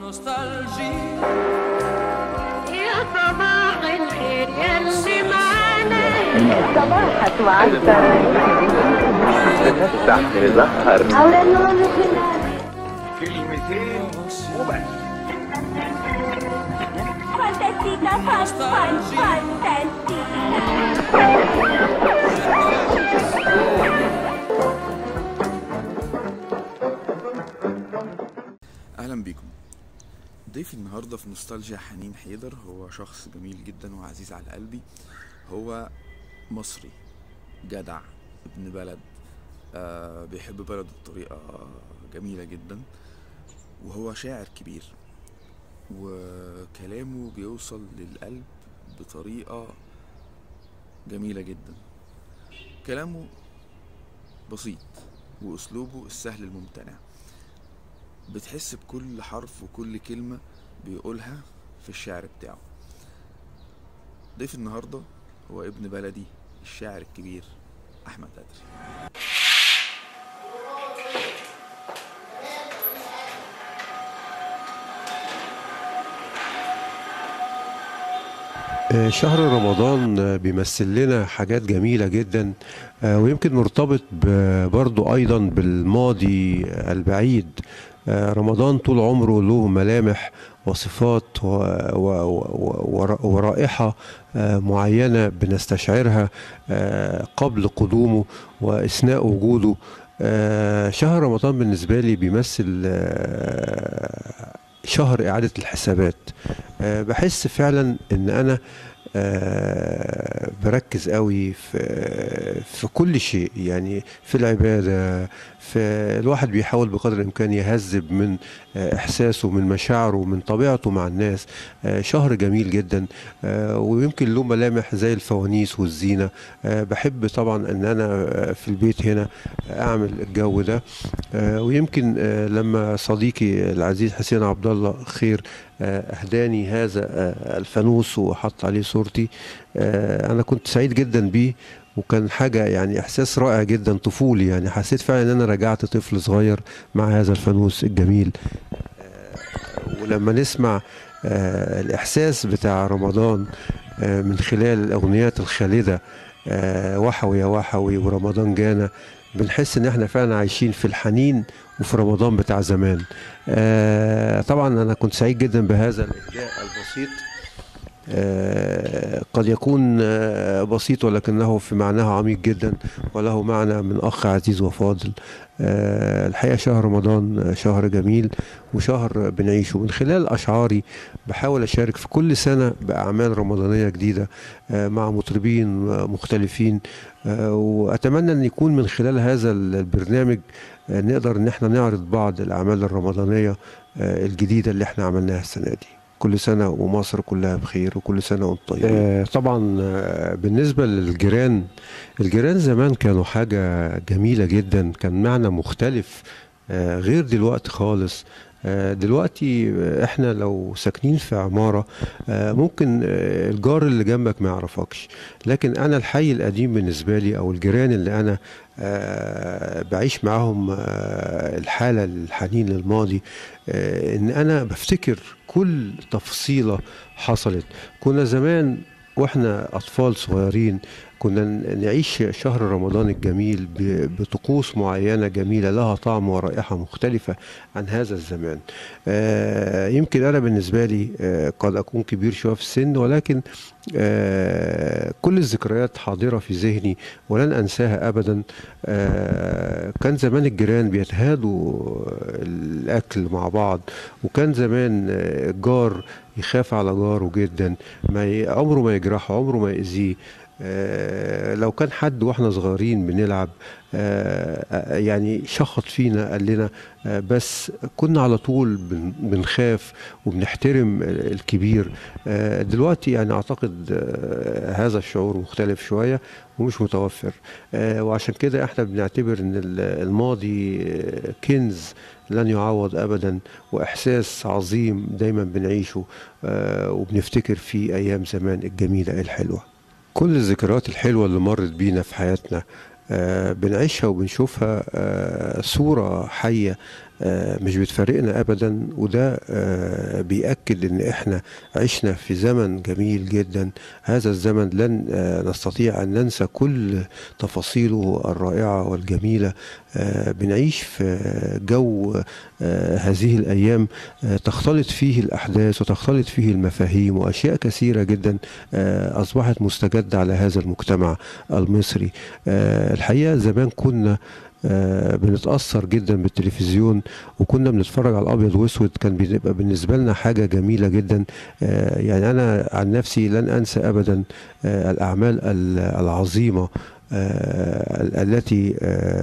نوستالجي يا صباح الخير يلي معانا صباحك وعسل نستحمل نسهر أولا نور في كلمتين وبس فانتستيكا فان فان فانتستيكا اهلا بيكم ضيفي النهارده في نوستالجيا حنين حيدر هو شخص جميل جدا وعزيز على قلبي هو مصري جدع ابن بلد آه بيحب بلده بطريقة جميلة جدا وهو شاعر كبير وكلامه بيوصل للقلب بطريقة جميلة جدا كلامه بسيط وأسلوبه السهل الممتنع بتحس بكل حرف وكل كلمة بيقولها في الشعر بتاعه ضيف النهاردة هو ابن بلدي الشاعر الكبير أحمد بدري آه، شهر رمضان آه، بيمثل لنا حاجات جميلة جدا آه، ويمكن مرتبط ب- برضو أيضا بالماضي البعيد آه، رمضان طول عمره له ملامح وصفات و- و- و- ور- ورائحة آه، معينة بنستشعرها آه، قبل قدومه وإثناء وجوده آه، شهر رمضان بالنسبة لي بيمثل آه، شهر إعادة الحسابات آه، بحس فعلا ان انا آه، بركز قوي في في كل شيء يعني في العباده في الواحد بيحاول بقدر الامكان يهذب من آه، احساسه من مشاعره من طبيعته مع الناس آه، شهر جميل جدا آه، ويمكن له ملامح زي الفوانيس والزينه آه، بحب طبعا ان انا آه، في البيت هنا اعمل الجو ده آه، ويمكن آه، لما صديقي العزيز حسين عبد الله خير آه، اهداني هذا آه، الفانوس وحط عليه صورتي آه، انا كنت سعيد جدا بيه وكان حاجة يعني إحساس رائع جدا طفولي يعني حسيت فعلا إن أنا رجعت طفل صغير مع هذا الفانوس الجميل آه، ولما نسمع آه، الإحساس بتاع رمضان آه، من خلال الأغنيات الخالدة آه، وحوي يا وحوي ورمضان جانا بنحس إن إحنا فعلا عايشين في الحنين وفي رمضان بتاع زمان آه، طبعا أنا كنت سعيد جدا بهذا الإهداء البسيط آه، قد يكون آه، بسيط ولكنه في معناه عميق جدا وله معنى من أخ عزيز وفاضل آه، الحقيقة شهر رمضان شهر جميل وشهر بنعيشه من خلال أشعاري بحاول أشارك في كل سنة بأعمال رمضانية جديدة آه، مع مطربين مختلفين آه، وأتمنى أن يكون من خلال هذا البرنامج آه، نقدر أن احنا نعرض بعض الأعمال الرمضانية آه، الجديدة اللي احنا عملناها السنة دي كل سنة ومصر كلها بخير وكل سنة وانتم طيبين آه طبعا آه، بالنسبة للجيران الجيران زمان كانوا حاجة جميلة جدا كان معنى مختلف آه غير دلوقتي خالص آه، دلوقتي آه، احنا لو ساكنين في عمارة آه، ممكن آه، الجار اللي جنبك ما يعرفكش لكن انا الحي القديم بالنسبة لي او الجيران اللي انا آه، بعيش معاهم آه، الحالة الحنين للماضي آه، ان انا بفتكر كل تفصيلة حصلت كنا زمان واحنا اطفال صغيرين كنا نعيش شهر رمضان الجميل ب- بطقوس معينة جميلة لها طعم ورائحة مختلفة عن هذا الزمان آه، يمكن أنا بالنسبة لي آه، قد أكون كبير شوية في السن ولكن آه، كل الذكريات حاضرة في ذهني ولن أنساها أبدا آه، كان زمان الجيران بيتهادوا الأكل مع بعض وكان زمان آه، الجار يخاف على جاره جدا ما ي- عمره ما يجرحه عمره ما يأذيه آه، لو كان حد واحنا صغيرين بنلعب آه، آه، يعني شخط فينا قال لنا آه، بس كنا على طول بن- بنخاف وبنحترم ال- الكبير آه، دلوقتي يعني اعتقد آه، هذا الشعور مختلف شويه ومش متوفر آه، وعشان كده احنا بنعتبر ان ال- الماضي آه، كنز لن يعوض ابدا واحساس عظيم دايما بنعيشه آه، وبنفتكر فيه ايام زمان الجميله الحلوه كل الذكريات الحلوة اللي مرت بينا في حياتنا آه، بنعيشها وبنشوفها آه، صورة حية آه، مش بتفارقنا ابدا وده آه، بيأكد ان احنا عشنا في زمن جميل جدا هذا الزمن لن آه، نستطيع ان ننسى كل تفاصيله الرائعة والجميلة آه، بنعيش في جو آه، هذه الايام آه، تختلط فيه الاحداث وتختلط فيه المفاهيم واشياء كثيره جدا آه، اصبحت مستجده على هذا المجتمع المصري آه، الحقيقه زمان كنا آه، بنتأثر جدا بالتلفزيون وكنا بنتفرج على الأبيض وأسود كان بيبقى بالنسبة لنا حاجة جميلة جدا آه، يعني أنا عن نفسي لن أنسى أبدا آه، الأعمال ال- العظيمة آه، ال- التي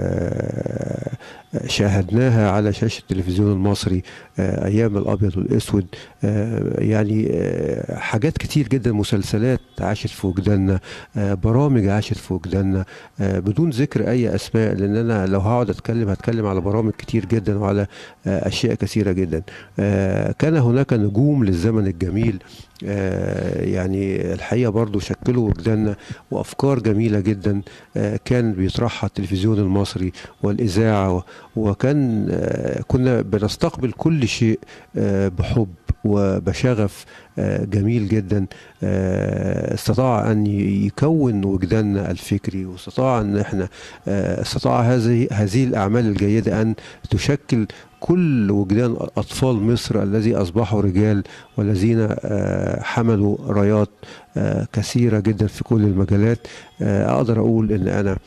آه، شاهدناها على شاشة التلفزيون المصري آه، أيام الأبيض والأسود آه، يعني آه، حاجات كتير جدا مسلسلات عاشت في وجداننا آه، برامج عاشت في وجداننا آه، بدون ذكر أي أسماء لأن أنا لو هقعد أتكلم هتكلم على برامج كتير جدا وعلى آه، أشياء كثيرة جدا آه، كان هناك نجوم للزمن الجميل آه، يعني الحقيقة برضو شكلوا وجداننا وأفكار جميلة جدا آه، كان بيطرحها التلفزيون المصري والإذاعة و- وكان آه، كنا بنستقبل كل شيء آه، بحب وبشغف آه، جميل جدا آه، استطاع أن ي- يكون وجداننا الفكري واستطاع أن احنا آه، استطاع هذه هذه الأعمال الجيدة أن تشكل كل وجدان أطفال مصر الذي أصبحوا رجال والذين آه، حملوا رايات آه، كثيرة جدا في كل المجالات آه، أقدر أقول إن أنا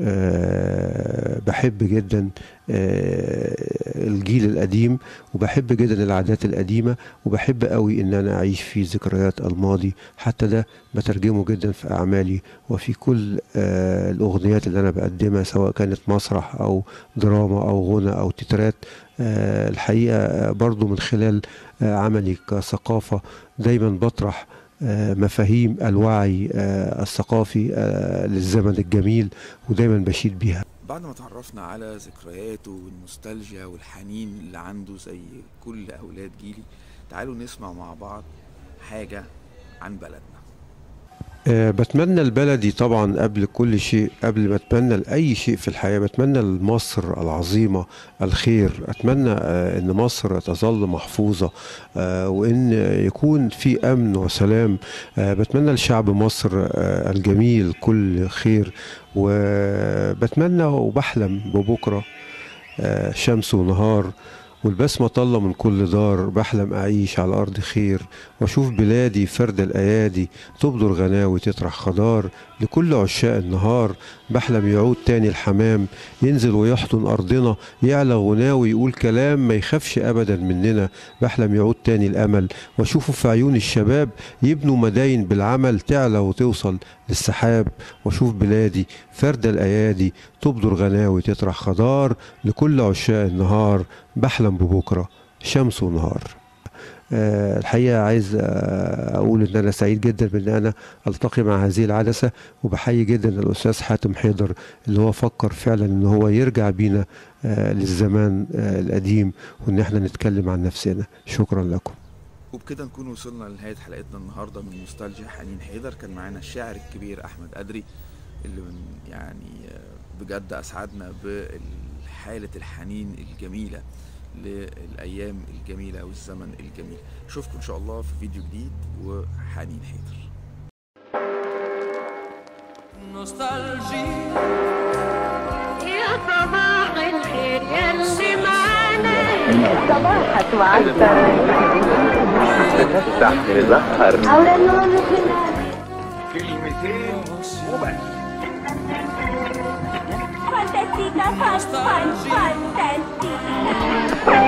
آه، بحب جدا آه، الجيل القديم وبحب جدا العادات القديمة وبحب قوي ان انا اعيش في ذكريات الماضي حتى ده بترجمه جدا في اعمالي وفي كل آه، الاغنيات اللي انا بقدمها سواء كانت مسرح او دراما او غنى او تترات آه، الحقيقة آه، برضو من خلال آه، عملي كثقافة دايما بطرح آه، مفاهيم الوعي آه، الثقافي آه، للزمن الجميل ودايما بشيد بيها بعد ما تعرفنا على ذكرياته والنوستالجيا والحنين اللي عنده زي كل أولاد جيلي تعالوا نسمع مع بعض حاجة عن بلدنا آه، بتمنى لبلدي طبعا قبل كل شيء قبل ما اتمنى لاي شيء في الحياه بتمنى لمصر العظيمه الخير اتمنى آه، ان مصر تظل محفوظه آه، وان يكون في امن وسلام آه، بتمنى لشعب مصر آه، الجميل كل خير وبتمنى وبحلم ببكره آه، شمس ونهار والبسمة طلة من كل دار بحلم أعيش على أرض خير وأشوف بلادي فرد الأيادي تبدر غناوي تطرح خضار لكل عشاق النهار بحلم يعود تاني الحمام ينزل ويحضن أرضنا يعلى غناوي يقول كلام ما يخافش أبدا مننا بحلم يعود تاني الأمل وأشوفه في عيون الشباب يبنوا مداين بالعمل تعلى وتوصل للسحاب وأشوف بلادي فرد الأيادي تبدر غناوي تطرح خضار لكل عشاق النهار بحلم ببكرة شمس ونهار آه، الحقيقة عايز آه، أقول إن أنا سعيد جدا بإن أنا ألتقي مع هذه العدسة وبحيي جدا الأستاذ حاتم حيدر اللي هو فكر فعلا إن هو يرجع بينا آه، للزمان آه، القديم وإن إحنا نتكلم عن نفسنا شكرا لكم وبكده نكون وصلنا لنهاية حلقتنا النهاردة من نوستالجيا حنين حيدر كان معانا الشاعر الكبير أحمد أدري اللي من يعني آه، بجد أسعدنا بحالة الحنين الجميلة للأيام الجميلة والزمن الجميل أشوفكم إن شاء الله في فيديو جديد وحنين حيدر نوستالجي يا صباح الخير يلي معانا صباحك وعسكر تفتح مزهر أولا نور خلال كلمتين وبس فانتاستيكا فان فان فانتاستيكا